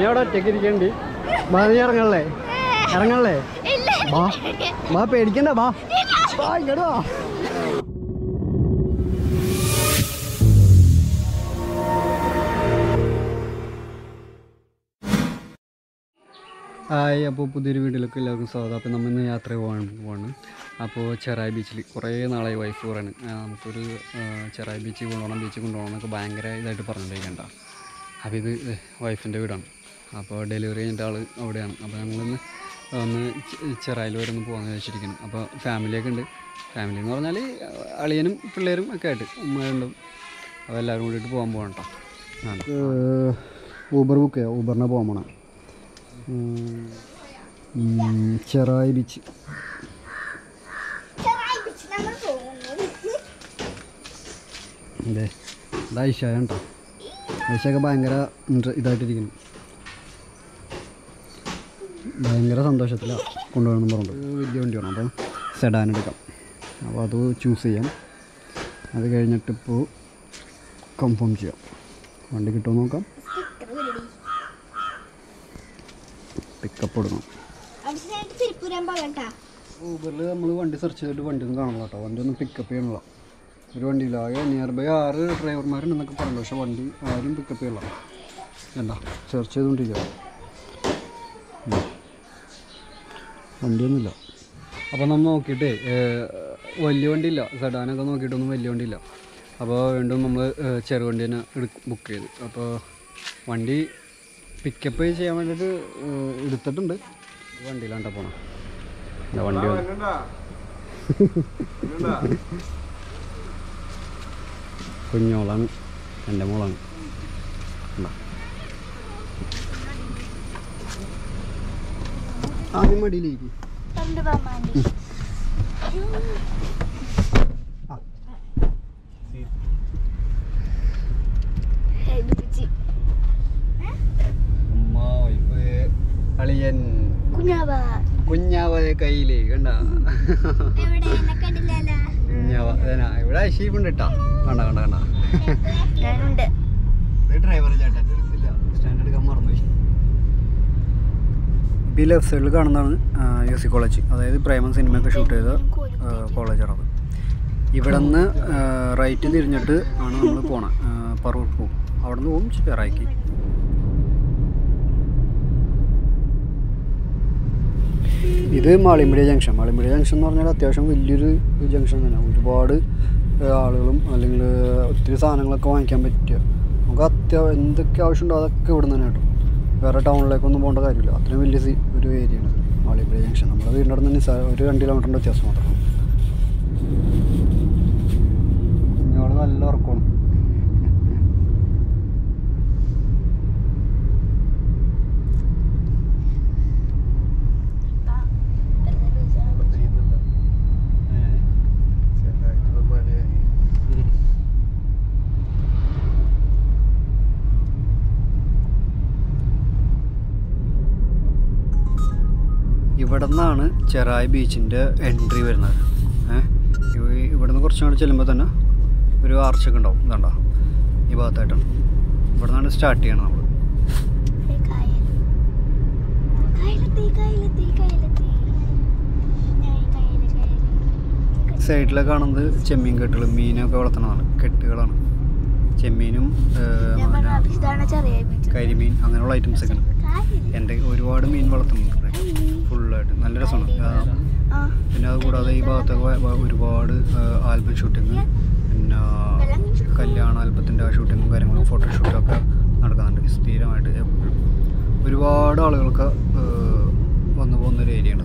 അവിടെ ഒറ്റയ്ക്ക് ഇരിക്കണ്ട് ബാ നീ ഇറങ്ങല്ലേ ഇറങ്ങല്ലേ ബാ ബാ പേടിക്കണ്ട ബാ ബാ ഇങ്ങോട്ട് വാ ഹായ് അപ്പോൾ പുതിയൊരു വീഡിയോയിലേക്ക് എല്ലാവർക്കും സ്വാഗതം അപ്പോൾ നമ്മൾ ഇന്ന് യാത്ര പോകാൻ പോവാണ് അപ്പോൾ ചെറായി ബീച്ചിൽ കുറേ നാളായി വൈഫ് പറയാണ് ആ, നമുക്കൊരു ആ, ചെറായി ബീച്ചിൽ കൊണ്ടുപോകണം ബീച്ചിൽ കൊണ്ടുപോകണം എന്നൊക്കെ ഭയങ്കര ഇതായിട്ട് പറഞ്ഞിരിക്കണ്ട അപ്പോൾ ഇത് വൈഫിൻ്റെ വീടാണ് അപ്പോൾ ഡെലിവറി കഴിഞ്ഞിട്ട് ആൾ അവിടെയാണ് അപ്പോൾ ഞങ്ങളിന്ന് ഒന്ന് ചെ- ചെറായിൽ വരെ ഒന്ന് പോകാമെന്ന് വെച്ചിരിക്കുന്നു അപ്പോൾ ഫാമിലിയൊക്കെ ഉണ്ട് ഫാമിലി എന്ന് പറഞ്ഞാൽ അളിയനും പിള്ളേരും ഒക്കെ ആയിട്ട് ഉമ്മയുണ്ടും അപ്പോൾ എല്ലാവരും കൂടിയിട്ട് പോകാൻ പോകണം കേട്ടോ ഊബർ ബുക്ക് ചെയ്യാം ഊബറിനെ പോകാൻ പോകണം ചെറായി ബീച്ച് അതെ ഇത് ഐഷായ കേട്ടോ ഐഷയൊക്കെ ഭയങ്കര ഇൻട്ര- ഇതായിട്ടിരിക്കുന്നു ഭയങ്കര സന്തോഷത്തിലാണ് കൊണ്ടുപോകണം പറഞ്ഞിട്ട് വലിയ വണ്ടി വേണം അപ്പോൾ സെഡാൻ എടുക്കാം അപ്പോൾ അത് ചൂസ് ചെയ്യാം അത് കഴിഞ്ഞിട്ട് ഇപ്പോൾ കൺഫേം ചെയ്യാം വണ്ടി കിട്ടുമോ നോക്കാം പിക്കപ്പ് എടുക്കണം തിരുപ്പൂരാൻ പോകട്ടാ ഊബറിൽ നമ്മൾ വണ്ടി സെർച്ച് ചെയ്തിട്ട് വണ്ടി ഒന്നും കാണില്ല കേട്ടോ വണ്ടി ഒന്നും പിക്കപ്പ് ചെയ്യണില്ല ഒരു വണ്ടിയില്ല ആകെ നിയർ ബൈ ആറ് ഡ്രൈവർമാരുണ്ടെന്നൊക്കെ പറഞ്ഞു പക്ഷെ വണ്ടി ആരും പിക്കപ്പ് ചെയ്യണില്ല എന്താ സെർച്ച് ചെയ്തുകൊണ്ടിരിക്കുക ഉം. വണ്ടിയൊന്നുമില്ല അപ്പോൾ നമ്മൾ നോക്കിയിട്ടേ ഏഹ്, വലിയ വണ്ടിയില്ല സെഡാനൊക്കെ നോക്കിയിട്ടൊന്നും വലിയ വണ്ടിയില്ല അപ്പോൾ വീണ്ടും നമ്മൾ ചെറുവണ്ടി തന്നെ ബുക്ക് ചെയ്തു അപ്പോൾ വണ്ടി പിക്കപ്പ് ചെയ്യാൻ വേണ്ടിയിട്ട് ഏഹ്, എടുത്തിട്ടുണ്ട് വണ്ടിയിലാണ്ട പോണം ഇതാ വണ്ടി വന്നു കുഞ്ഞോളാണ് എൻ്റെ മോളാണ് കണ്ടോ? ആദ്യം മടിയിലേക്ക് കൊണ്ടുപോകാൻ വേണ്ടി ഉമ്മ വൈഫ് അളിയൻ കുഞ്ഞാവ കുഞ്ഞാവ കയ്യില് കണ്ട എവിടെ എന്നെ കണ്ടില്ലല്ലോ കുഞ്ഞാവ അതേനാ ഇവിടെ ഷീപ്പുണ്ട് കേട്ടാ കണ്ട കണ്ട കണ്ട ഞാനുണ്ട് ഡ്രൈവർ ചേട്ടൻ എടുത്തില്ല സ്റ്റാൻഡ് എടുക്കാൻ മറന്നുപോയി ഈ ലെഫ്റ്റ് സൈഡിൽ കാണുന്നതാണ് യു സി കോളേജ് അതായത് പ്രേമം സിനിമയൊക്കെ ഷൂട്ട് ചെയ്ത കോളേജാണത് ഇവിടെ നിന്ന് റൈറ്റ് തിരിഞ്ഞിട്ട് ആണ് നമ്മൾ പോണത് പറവൂർ പോകും അവിടെ നിന്ന് പോകും ചെറായിക്ക് ഇത് മാളിമ്പടി ജംഗ്ഷൻ മാളിമ്പടി ജംഗ്ഷൻ എന്ന് പറഞ്ഞാൽ അത്യാവശ്യം വലിയൊരു ജംഗ്ഷൻ തന്നെ ഒരുപാട് ഏഹ്, ആളുകളും അല്ലെങ്കിൽ ഒത്തിരി സാധനങ്ങളൊക്കെ വാങ്ങിക്കാൻ പറ്റുക നമുക്ക് അത്യാ എന്തൊക്കെ ആവശ്യമുണ്ടോ അതൊക്കെ ഇവിടെ നിന്ന് തന്നെ കിട്ടും വേറെ ടൗണിലേക്കൊന്നും പോകേണ്ട കാര്യമില്ല അത്രയും വലിയ സി- ഒരു ഏരിയയാണ് മാളിമ്പടി ജംഗ്ഷൻ നമ്മുടെ വീടിൻ്റെ അടുത്ത് നിന്ന് നിസ്സാര ഒരു രണ്ട് കിലോമീറ്ററിൻ്റെ വ്യത്യാസം മാത്രമാണ് കുഞ്ഞോള് നല്ല ഉറക്കമാണ് ഇവിടെ നിന്നാണ് ചെറായി ബീച്ചിൻ്റെ എൻട്രി വരുന്നത് ഏഹ് ഇവിടെ നിന്ന് കുറച്ചും കൂടി ചെല്ലുമ്പോൾ തന്നെ ഒരു ആർച്ചൊക്കെ ഉണ്ടാവും ഇതുണ്ടോ ഈ ഭാഗത്തായിട്ടാണ് ഇവിടെ നിന്നാണ് സ്റ്റാർട്ട് ചെയ്യണം നമ്മൾ കയ്യിലെത്തി കയ്യിലെത്തി കയ്യിലെത്തി ഞാൻ കയ്യില് കയ്യില് സൈഡിലെ കാണുന്നത് ചെമ്മീൻ കെട്ടുകൾ മീനൊക്കെ വളർത്തണതാണ് കെട്ടുകളാണ് ചെമ്മീനും ഏഹ്, ഞാൻ പറഞ്ഞ ഇതാണ് ചെറിയ ബീച്ച് കരിമീൻ അങ്ങനെയുള്ള ഐറ്റംസ് ഒക്കെ ഉണ്ട് കാര്യമില്ല എൻ്റെ ഒരുപാട് മീൻ വളർത്തുന്നുണ്ട് ഫുള്ളായിട്ട് നല്ല രസമാണ് ആ, ആ പിന്നെ അതുകൂടാതെ ഈ ഭാഗത്തൊക്കെ വ- വ- ഒരുപാട് ആൽബം ഷൂട്ടിങ് പിന്നെ കല്യാണ ആൽബത്തിൻ്റെ ഷൂട്ടിങ്ങും കാര്യങ്ങളും ഫോട്ടോഷൂട്ടും ഒക്കെ നടക്കുന്നുണ്ട് സ്ഥിരമായിട്ട് എപ്പോഴും ഒരുപാട് ആളുകൾക്ക് ഏഹ്, വന്നു പോകുന്നൊരു ഏരിയയാണ്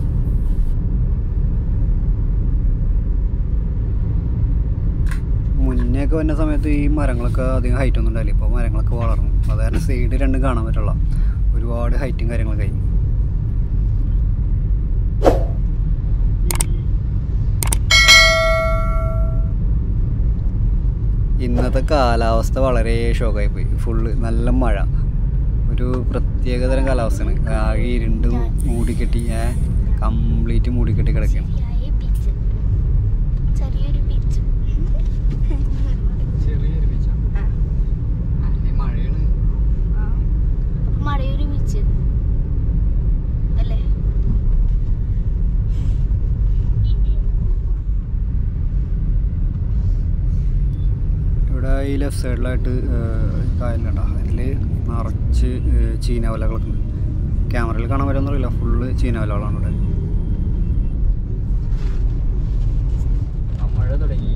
മുന്നേ ഒക്കെ വന്ന സമയത്ത് ഈ മരങ്ങളൊക്കെ അധികം ഹൈറ്റ് ഒന്നും ഉണ്ടായില്ല ഇപ്പോൾ മരങ്ങളൊക്കെ വളർന്നു അത് കാരണം സൈഡ് രണ്ടും കാണാൻ പറ്റുള്ള ഒരുപാട് ഹൈറ്റും കാര്യങ്ങളൊക്കെ ആയി ഇന്നത്തെ കാലാവസ്ഥ വളരെ ഷോക്കായി പോയി ഫുള്ള് നല്ല മഴ ഒരു പ്രത്യേകതരം കാലാവസ്ഥയാണ് ആകെ ഇരുണ്ട് മൂടിക്കെട്ടി കംപ്ലീറ്റ് മൂടിക്കെട്ടി കിടക്കുകയാണ് ചെറിയ ബീച്ച് ചെറിയൊരു ബീച്ച് ചെറിയൊരു ബീച്ചാണ് മഴയാണ് അപ്പൊ മഴയൊരു ബീച്ച് ഈ ലെഫ്റ്റ് സൈഡിലായിട്ട് കായലുണ്ടോ അതിൽ നിറച്ച് ഏഹ്, ചീനവലകളൊക്കെ ഉണ്ട് ക്യാമറയിൽ കാണാൻ പറ്റുമെന്നറിയില്ല ഫുള്ള് ചീനവലകളാണ് ഇവിടെ മഴ തുടങ്ങി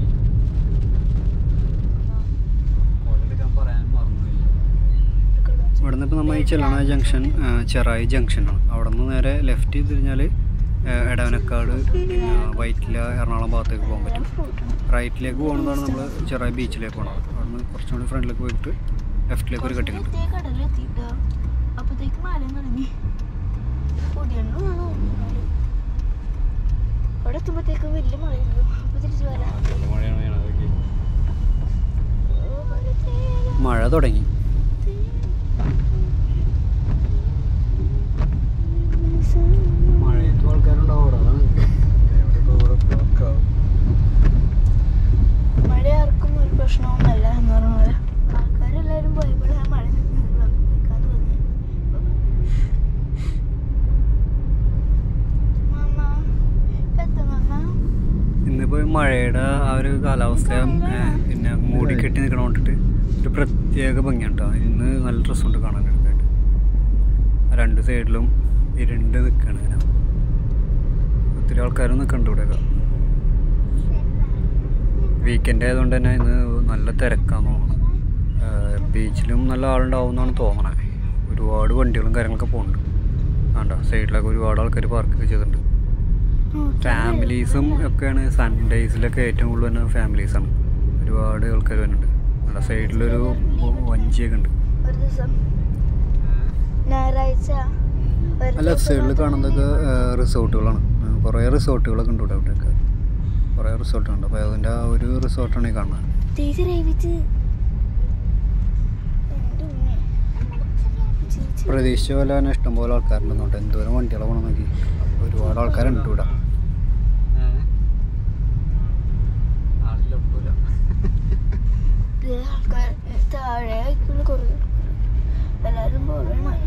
പറയാൻ മറന്നുപോയി ഇവിടുന്ന് ഇപ്പോൾ നമ്മൾ ഈ ചെല്ലണ ജംഗ്ഷൻ ആ, ചെറായി ജംഗ്ഷനാണ് അവിടെ നിന്ന് നേരെ ലെഫ്റ്റ് തിരിഞ്ഞാൽ എടവനക്കാട് പിന്നെ വൈറ്റില എറണാകുളം ഭാഗത്തേക്ക് പോകാൻ പറ്റും റൈറ്റിലേക്ക് പോകുന്നതാണ് നമ്മൾ ചെറായി ബീച്ചിലേക്ക് പോകണം അവിടെ നിന്ന് കുറച്ചും കൂടി ഫ്രണ്ടിലേക്ക് പോയിട്ട് ലെഫ്റ്റിലേക്ക് ഒരു കട്ടിങ് ഉണ്ട് കടലെത്തിട്ടോ അപ്പത്തേക്ക് മഴ തുടങ്ങി പൊടിയണ്ണു ആണോ അവിടെ എത്തുമ്പോഴത്തേക്ക് വലിയ മഴയുണ്ട് അപ്പൊ തിരിച്ചു വരാം മഴ തുടങ്ങി മഴയത്തും ആൾക്കാരുണ്ടാവും അവിടെ അതാണ് മഴ ആർക്കും ഒരു പ്രശ്നമൊന്നുമല്ല എന്ന് പറഞ്ഞ പോലെ ആൾക്കാരെല്ലാവരും പോയപ്പോഴാണ് മഴ നിൽക്കാൻ തോന്നി മാമ പെത്ത മാമ ഇന്നിപ്പോൾ മഴയുടെ ആ ഒരു കാലാവസ്ഥ ഏ, പിന്നെ മൂടിക്കെട്ടി നിൽക്കണ കൊണ്ടിട്ട് ഒരു പ്രത്യേക ഭംഗിയാണ് കേട്ടോ ഇന്ന് നല്ല രസമുണ്ട് കാണാൻ എടുക്കായിട്ട് രണ്ട് സൈഡിലും ഇരുണ്ട് നിൽക്കുകയാണ് ഇങ്ങനെ ഒത്തിരി ആൾക്കാരും നിൽക്കുന്നുണ്ട് ഇവിടെയൊക്കെ വീക്കെൻഡ് ആയതുകൊണ്ട് തന്നെ ഇന്ന് നല്ല തിരക്കാന്ന് തോന്നുന്നു ബീച്ചിലും നല്ല ആളുണ്ടാവും എന്നാണ് തോന്നണത് ഒരുപാട് വണ്ടികളും കാര്യങ്ങളൊക്കെ പോകുന്നുണ്ട് വേണ്ട സൈഡിലൊക്കെ ഒരുപാട് ആൾക്കാർ പാർക്ക് ചെയ്തിട്ടുണ്ട് ഫാമിലീസും ഒക്കെയാണ് സൺഡേസിലൊക്കെ ഏറ്റവും കൂടുതൽ തന്നെ ഫാമിലീസാണ് ഒരുപാട് ആൾക്കാർ വരുന്നുണ്ട് അവിടെ സൈഡിലൊരു വഞ്ചിയൊക്കെ ഉണ്ട് ഒരു ദിവസം ഞായറാഴ്ച ഒരു ലെഫ്റ്റ് സൈഡിൽ കാണുന്നതൊക്കെ റിസോർട്ടുകളാണ് കുറേ റിസോർട്ടുകളൊക്കെ ഉണ്ട് ഇവിടെ ഇവിടെയൊക്കെ കുറേ റിസോർട്ടുണ്ട് അപ്പോൾ അതിൻ്റെ ആ ഒരു റിസോർട്ടാണ് ഈ കാണുന്നത് ചേച്ചി രേവിച്ച് എൻ്റെ ഉമ്മ. ചേച്ചി പ്രതീക്ഷിച്ച പോലെ തന്നെ ഇഷ്ടംപോലെ ആൾക്കാരുണ്ടെന്നുണ്ട് എന്തോരം വണ്ടികളെ പോകണം നോക്കി ഒരുപാട് ആൾക്കാരുണ്ട് ഇവിടെ ഇത് ആൾക്കാർ താഴെ ആയിക്കുള്ള കുറേ എല്ലാവരും പോകണം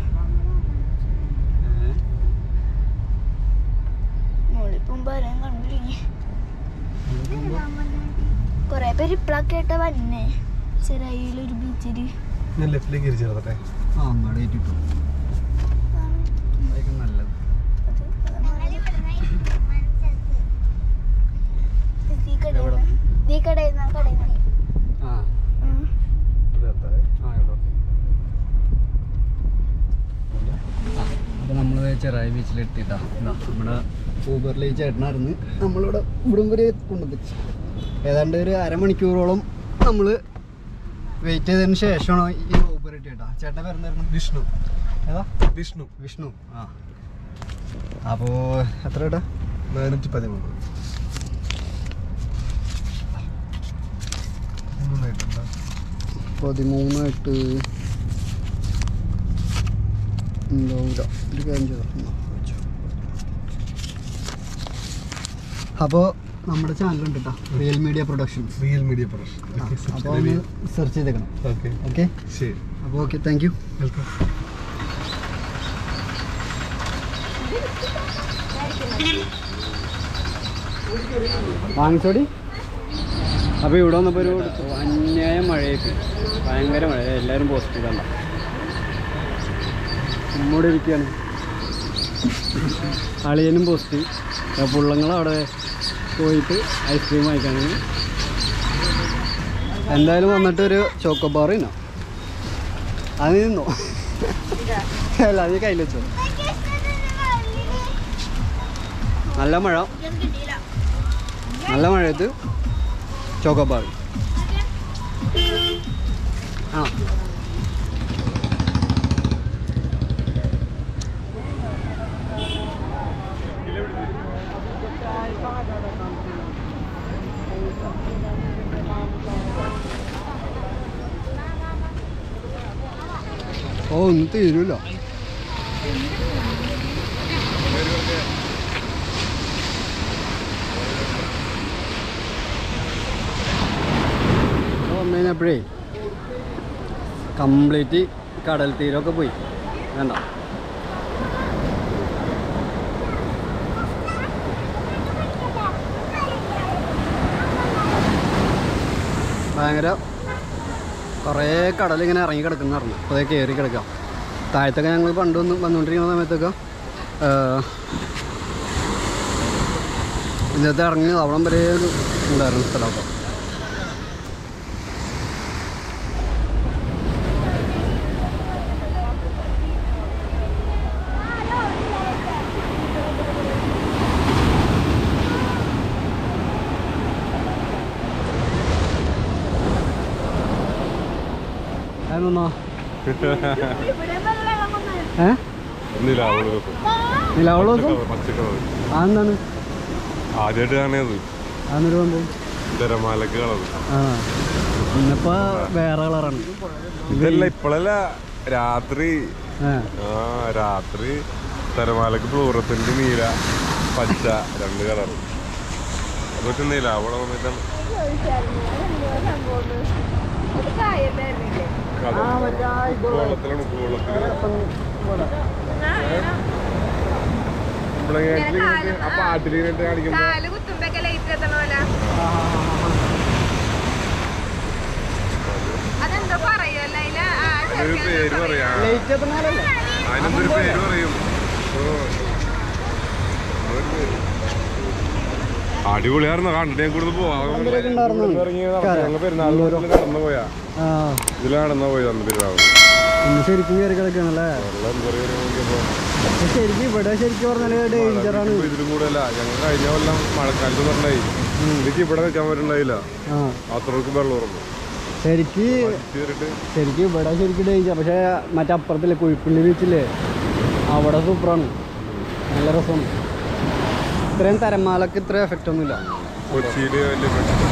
മോളിപ്പം പറയാൻ കണ്ടില്ലേ കൊറേ പേര് ഇപ്പളൊക്കെ ആയിട്ടാ വന്നേ ചെറിയൊരു ബീച്ചില് ഞാൻ ലെഫ്റ്റിലേക്ക് തിരിച്ചു ചേർത്തട്ടെ ആ അങ്ങോട്ട് ഏറ്റിട്ടു അതായിരിക്കും നല്ലത് നീ കടയിൽ നിന്നാ കടയിൽ നിന്ന് ആ ആ ഇവിടെ അപ്പോൾ നമ്മൾ ചെറായി ബീച്ചിലെത്തിയിട്ടാ ഇതാ നമ്മുടെ ഊബറിൽ ഈ ചേട്ടനായിരുന്നു നമ്മളിവിടെ ഇവിടം വരെ കൊണ്ടുവച്ചു ഏതാണ്ട് ഒരു അരമണിക്കൂറോളം നമ്മൾ വെയിറ്റ് ചെയ്തതിന് ശേഷമാണ് ഈ ഊബർ കിട്ടിയേട്ടാ ചേട്ടൻ വരുന്നായിരുന്നു വിഷ്ണു ഏതാ വിഷ്ണു വിഷ്ണു ആ അപ്പോൾ എത്ര ഏട്ടാ നാനൂറ്റി പതിമൂന്ന് മൂന്നായിട്ടുണ്ടോ പതിമൂന്ന് എട്ട് ഉണ്ടാവില്ല ഒരു കാര്യം ചെയ്തോ അപ്പോൾ നമ്മുടെ ചാനലുണ്ട് കേട്ടോ real media productions real media production അപ്പോൾ ഒന്ന് സെർച്ച് ചെയ്തേക്കണം ഓക്കെ ഓക്കെ ശരി അപ്പോൾ ഓക്കെ താങ്ക് യു വെൽക്കം വാങ്ങിച്ചോടി അപ്പോൾ ഇവിടെ വന്നപ്പോൾ ഒരു അന്യായ മഴയൊക്കെ ഭയങ്കര മഴ എല്ലാവരും പോസ്റ്റ് ചെയ്തണ്ട നമ്മോട് ഇരിക്കുകയാണ് അളിയനും പോസ്റ്റ് പുള്ളങ്ങൾ അവിടെ പോയിട്ട് ഐസ്ക്രീം വാങ്ങിക്കാണെങ്കിൽ എന്തായാലും വന്നിട്ട് ഒരു ചോക്കോബാർ തിന്നോ അത് നിന്നോ അല്ല അത് കയ്യിൽ വെച്ചോ നല്ല മഴ നല്ല മഴയത്ത് ചോക്കോബാർ ആ ഓ ഒന്നും തീരൂല വന്നു കഴിഞ്ഞപ്പോഴേ കംപ്ലീറ്റ് കടൽ തീരമൊക്കെ പോയി വേണ്ട ഭയങ്കര കുറേ കടൽ ഇങ്ങനെ ഇറങ്ങി കിടക്കുന്ന പറഞ്ഞു അപ്പോൾ അതേ കയറി കിടക്കാം താഴത്തൊക്കെ ഞങ്ങൾ പണ്ട് വന്ന് വന്നുകൊണ്ടിരിക്കുന്ന സമയത്തൊക്കെ ആ, ഇതിനകത്ത് ഇറങ്ങി അവിടം വരെ ഒരു ഉണ്ടായിരുന്നു സ്ഥലമൊക്കെ അതൊന്നോ ഇവിടെ വെള്ളം വന്നത് ഏ നിലാവുള്ളത് നിലാവുള്ള ദിവസം പച്ചക്കളർ അതെന്താണ് ആദ്യമായിട്ട് കാണുന്നത് അതൊന്നൊരു സംഭവം തിരമാലക്ക് കളർ ആ ഇന്നിപ്പോ വേറെ കളറാണ് ഇതല്ല ഇപ്പോഴല്ല രാത്രി ഏ ആ രാത്രി തിരമാലക്ക് ഫ്ലൂറത്തിന്റെ നീല പച്ച രണ്ട് കളർ അതൊക്കെ നിലാവള വന്നിട്ടാണ് ഒരു കായല്ലായിരുന്നില്ലേ വെള്ളത്തിലാണ് വെള്ളത്തില് കുമ്പളങ്ങാറ്റിൽ ആ പാട്ടിലിട്ട് കാണിക്കുമ്പോ കാല് കുത്തുമ്പൊക്കെ ലൈറ്റ് എത്തണ പോലെ അതെന്തോ പറയുമല്ലോ അതില് ആ അതിനൊരു പേര് പറയാ ലൈറ്റ് എത്തുന്നാലല്ലേ അതിനെന്തൊരു പേര് പറയും ഓ. അതൊരു പേര്. അടിപൊളിയായിരുന്നു കണ്ടിട്ട് ഞാൻ കൂടുതൽ അന്തരൊക്കെ ഉണ്ടായിരുന്നു. ഞങ്ങൾ പെരുന്നാൾ നടന്നു പോയാ ആ ഇതിൽ നടന്നു പോയി അന്ന് പെരുന്നാൾ ഇന്ന് ശരിക്കും കയറി കിടക്കണല്ലേ വെള്ളം എന്താ പറയുക പക്ഷെ ശരിക്കും ഇവിടെ ശരിക്കും പറഞ്ഞാല് ഡേഞ്ചറാണ് ഇതിലും കൂടെയല്ല ഞങ്ങൾ കഴിഞ്ഞ കൊല്ലം മഴക്കാലത്ത് പറഞ്ഞായി എനിക്ക് ഇവിടെ നിൽക്കാൻ പറ്റുണ്ടായില്ല ആ അത്രക്ക് വെള്ളം ഉറന്നു ശരിക്ക് കയറിട്ട് ശരിക്കും ഇവിടെ ശരിക്കും ഡേഞ്ചർ പക്ഷെ മറ്റേ അപ്പുറത്തില്ലേ കുഴിപ്പള്ളി ബീച്ചില്ലേ അവിടെ സൂപ്പറാണ് നല്ല രസമാണ് ഇത്രയും തരമാലക്ക് ഇത്ര എഫക്റ്റ് ഒന്നുമില്ല കൊച്ചിയിൽ വലിയ പ്രശ്നം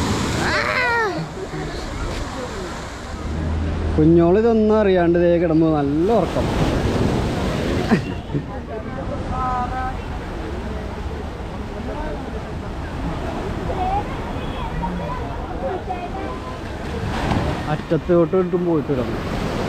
കുഞ്ഞോള് ഇതൊന്നും അറിയാണ്ട് ദേ കിടന്നു നല്ല ഉറക്കം അറ്റത്തോട്ട് ഇട്ടും പോയിട്ട് കിടന്നു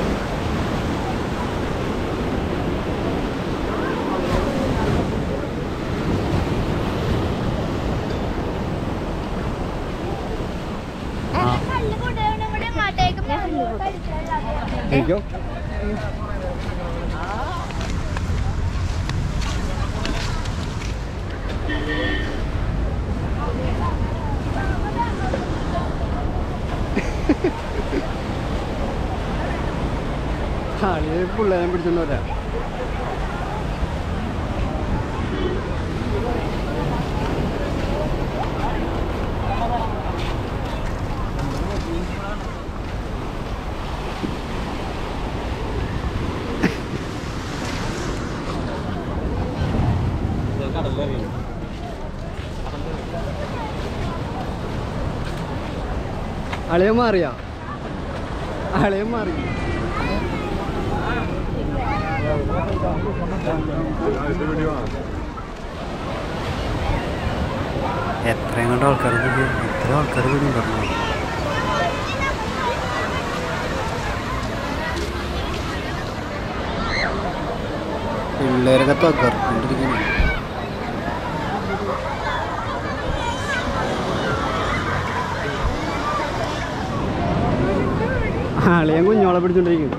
കല്ല് കൊണ്ടുപോകണം ഇവിടെ ഇങ്ങോട്ടേക്ക് കഴിക്കോ കളി പിള്ളേരെ പിടിച്ചോണ്ട് വരാം അളയം മാറിയാ അളയം മാറി എത്രയും കണ്ട ആൾക്കാർ എത്ര ആൾക്കാർ കൂടി ഉണ്ടായിരുന്നു പിള്ളേരൊക്കെ തകർക്കൊണ്ടിരിക്കുന്നു ആളെയും കുഞ്ഞോളെ പിടിച്ചോണ്ടിരിക്കുന്നു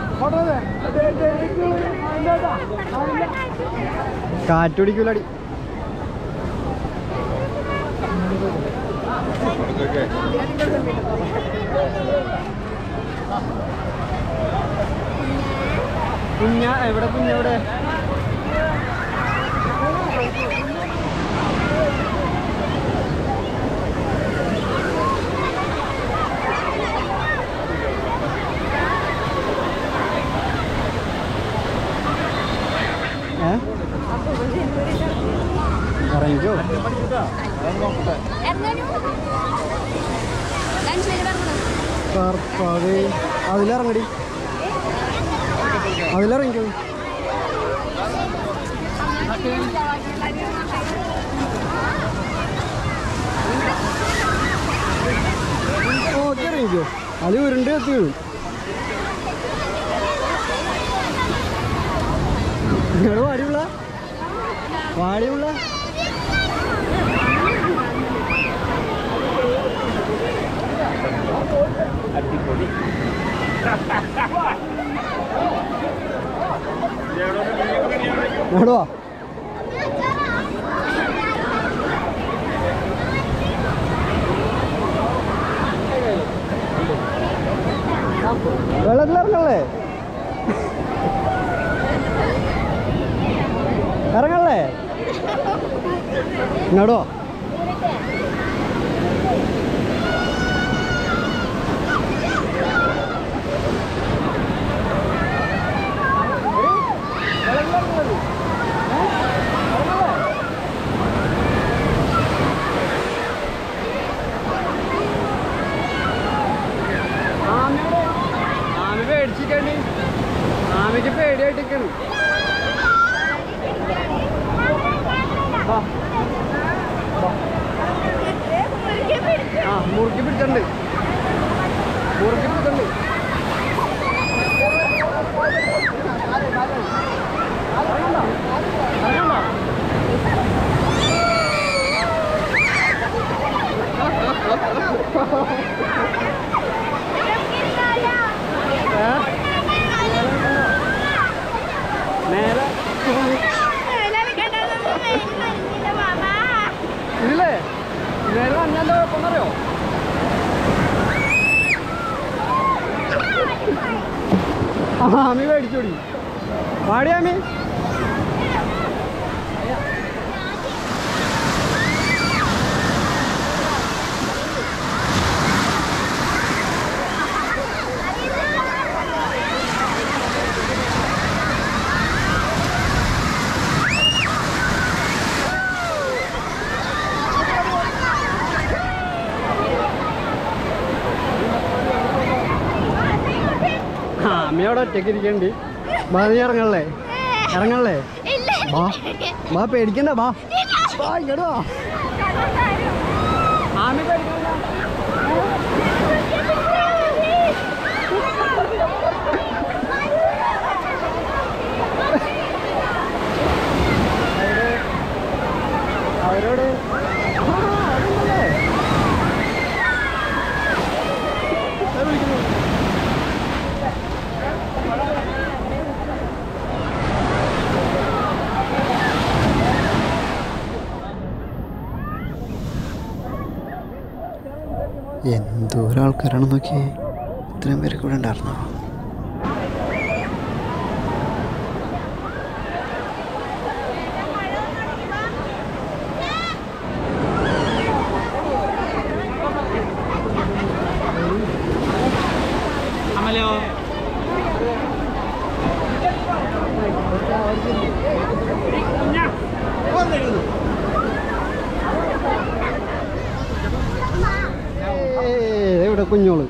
കാറ്റുപിടിക്കൂലടി അതൊക്കെ കുഞ്ഞ എവിടെ കുഞ്ഞെവിടെ ഏ ഇറങ്ങിക്കോ കർത്താവേ അതിലിറങ്ങടി അതിലിറങ്ങിക്കോ ഓക്കെ ഇറങ്ങിക്കോ അത് ഉരുണ്ട് എത്തി വീഴും നിങ്ങള് വാടിയുള്ള വാടിയുള്ള നടുവാ വെള്ളത്തിലിറങ്ങല്ലേ ഇറങ്ങല്ലേ നടുവോ ആമി പേടിച്ചിട്ടുണ്ട് ആമിക്ക് പേടിയായിട്ടിരിക്കണ് ആ മുറുക്കി പിടിച്ചിട്ടുണ്ട് മുറുക്കി പിടിച്ചിട്ടുണ്ട് നേരെ ഇതില്ലേ നേരെ വന്നെന്താ കുഴപ്പമെന്നറിയോ ആമി മേടിച്ചോടി പാടി ആമി ആമി അവിടെ ഒറ്റയ്ക്ക് ഇരിക്കണ്ട് ബാ നീ ഇറങ്ങല്ലേ ഇറങ്ങല്ലേ ബാ ബാ പേടിക്കണ്ട ബാ ബാ ഇങ്ങോട്ട് വാ ആമി പേടിക്കണ്ട അവരോട് ആ, അതുണ്ടല്ലേ? ദാ വിളിക്കുന്നു. എന്തോരം ആൾക്കാരാണ് നോക്കിയേ ഇത്രയും പേരൊക്കെ ഇവിടെ ഉണ്ടായിരുന്നോ ഏയ്, ഇവിടെ കുഞ്ഞോള്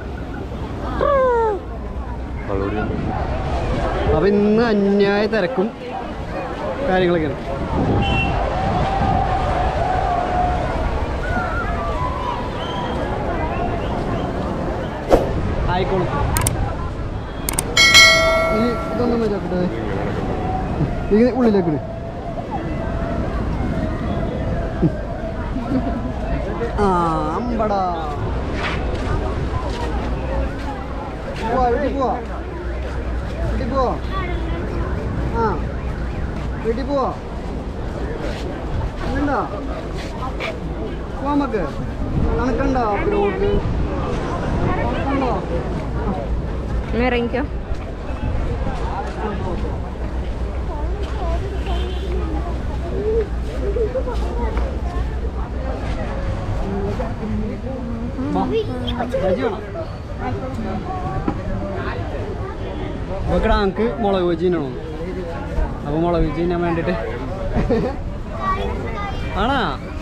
അപ്പൊ ഇന്ന് അന്യായ തിരക്കും കാര്യങ്ങളൊക്കെയാണ് ആയിക്കോളും ഇനി ഇതൊന്നും വെച്ചോട്ടെ ഇത് ഉള്ളിലേക്ക് ഇട്. ആ അമ്പടാ പോവാ വീട്ടിൽ പോവാ വീട്ടിൽ പോവാ ആ വീട്ടിൽ പോവാ വേണ്ട പോവാ നമുക്ക് കണക്കണ്ടോ ബ്രോക്ക് കണ്ടോ ഇറങ്ങിക്കോ ഇവിടെ ഞങ്ങൾക്ക് മുളക് ബജീനാണോ അപ്പോൾ മുളക് ബജി ഞാൻ വേണ്ടിയിട്ട് ആണാ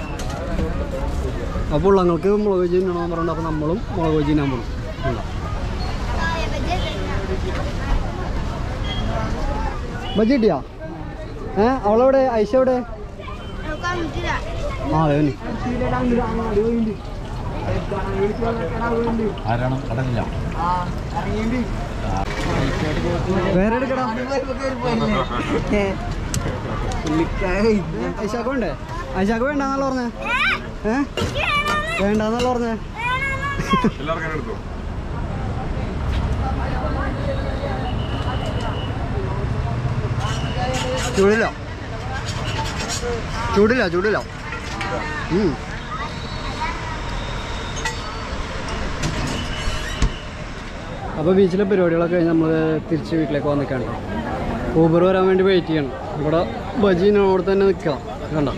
അപ്പോൾ ഞങ്ങൾക്ക് മുളക് ബജി തിന്നണോ പറഞ്ഞിട്ട് അപ്പോൾ നമ്മളും മുളക് ബജി ഞാൻ പോകും ബജി കിട്ടിയാ ഏ അവളെവിടെ ഐഷ എവിടെ ആ അതെ വന്നി. വേറെ എടുക്കടാ ഐശാക്ക് വേണ്ടേ ഐശാക്ക് വേണ്ടെന്നല്ല പറഞ്ഞേ ഏ വേണ്ടെന്നല്ല പറഞ്ഞേ എല്ലാവർക്കും എടുത്തു ചൂടില്ല ചൂടില്ല ചൂടില്ല ഉം. അപ്പോൾ ബീച്ചിലെ പരിപാടികളൊക്കെ കഴിഞ്ഞ് നമ്മൾ തിരിച്ച് വീട്ടിലേക്ക് വന്നിക്കാണ് ഊബർ വരാൻ വേണ്ടി വെയിറ്റ് ചെയ്യണം ഇവിടെ ബജീനോട് തന്നെ നിൽക്കാം കണ്ടോ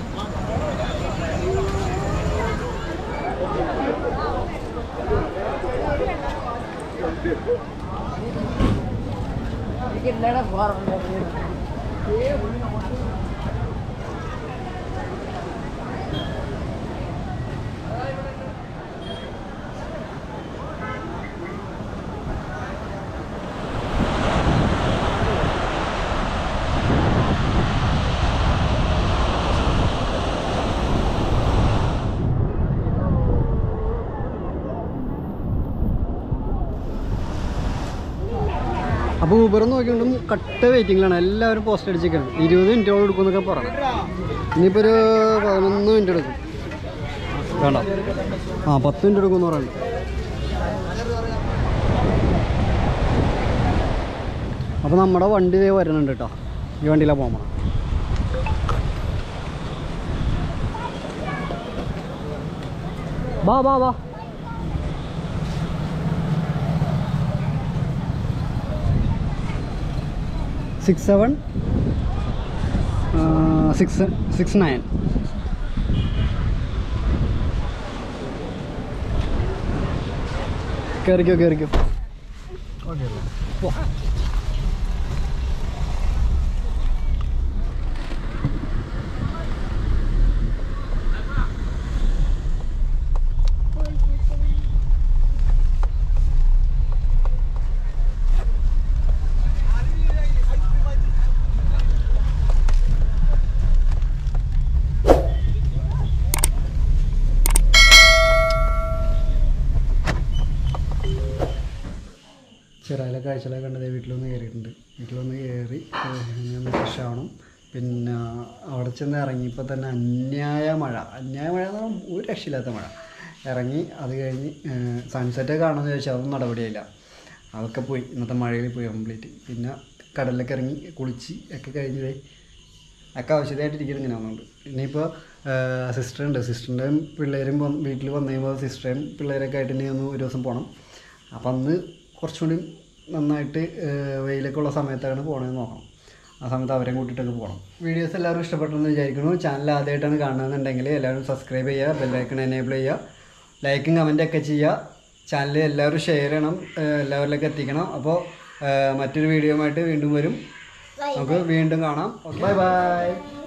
അപ്പോൾ ഊബർ നോക്കിക്കൊണ്ടും കട്ട വെയിറ്റിങ്ങിലാണ് എല്ലാവരും പോസ്റ്റ് അടിച്ചിരിക്കുകയാണ് ഇരുപത് മിനിറ്റോളം എടുക്കും എന്നൊക്കെ പറയണം ഇനിയിപ്പോൾ ഒരു പതിനൊന്ന് മിനിറ്റ് എടുക്കും വേണ്ട ആ പത്ത് മിനിറ്റ് എടുക്കും എന്ന് പറയുന്നത് അപ്പോൾ നമ്മുടെ വണ്ടി ദേ വരുന്നുണ്ട് കേട്ടോ ഈ വണ്ടിയിലാണ് പോകാൻ പോകണം വാ വാ വാ six seven six six nine കയറിക്കോ കയറിക്കോ ഓക്കെ അല്ലേ ചെറായിലെ കാഴ്ചകളൊക്കെ കണ്ടത് വീട്ടിലൊന്ന് കയറിയിട്ടുണ്ട് വീട്ടിലൊന്ന് കയറി ഇനി ഒന്ന് ഫ്രഷ് ആവണം പിന്നെ അവിടെ ചെന്ന് ഇറങ്ങിയപ്പോൾ തന്നെ അന്യായ മഴ അന്യായ മഴ എന്ന് പറഞ്ഞാൽ ഒരു രക്ഷയില്ലാത്ത മഴ ഇറങ്ങി അത് കഴിഞ്ഞ് സൺസെറ്റ് കാണുമെന്ന് ചോദിച്ചാൽ അതൊന്നും നടപടിയായില്ല അതൊക്കെ പോയി ഇന്നത്തെ മഴയിൽ പോയി കംപ്ലീറ്റ് പിന്നെ കടലിലൊക്കെ ഇറങ്ങി കുളിച്ച് ഒക്കെ കഴിഞ്ഞതേ ഒക്കെ ആവശ്യമായിട്ടിരിക്കണം ഇങ്ങനെ വന്നുകൊണ്ട് ഇനിയിപ്പോൾ സിസ്റ്റർ ഉണ്ട് സിസ്റ്ററിൻ്റെയും പിള്ളേരും വന്ന് വീട്ടിൽ വന്നു കഴിയുമ്പോൾ സിസ്റ്ററും പിള്ളേരൊക്കെ ആയിട്ട് ഇനി ഒന്ന് ഒരു ദിവസം പോകണം അപ്പം അന്ന് കുറച്ചുകൂടി നന്നായിട്ട് ഏഹ്, വെയിലൊക്കെ ഉള്ള സമയത്താണ് പോകണമെന്ന് നോക്കണം ആ സമയത്ത് അവരെയും കൂട്ടിയിട്ടൊക്കെ പോകണം വീഡിയോസ് എല്ലാവരും ഇഷ്ടപ്പെട്ടെന്ന് വിചാരിക്കുന്നു ചാനൽ ആദ്യമായിട്ടാണ് കാണുന്നതെന്നുണ്ടെങ്കിൽ എല്ലാവരും സബ്സ്ക്രൈബ് ചെയ്യുക ബെല്ലൈക്കൺ എനേബിൾ ചെയ്യുക ലൈക്കും കമൻറ്റൊക്കെ ചെയ്യുക ചാനൽ എല്ലാവരും ഷെയർ ചെയ്യണം ഏഹ്, എല്ലാവരിലേക്ക് എത്തിക്കണം അപ്പോൾ ഏഹ്, മറ്റൊരു വീഡിയോ ആയിട്ട് വീണ്ടും വരും നമുക്ക് വീണ്ടും കാണാം ബൈ ബൈ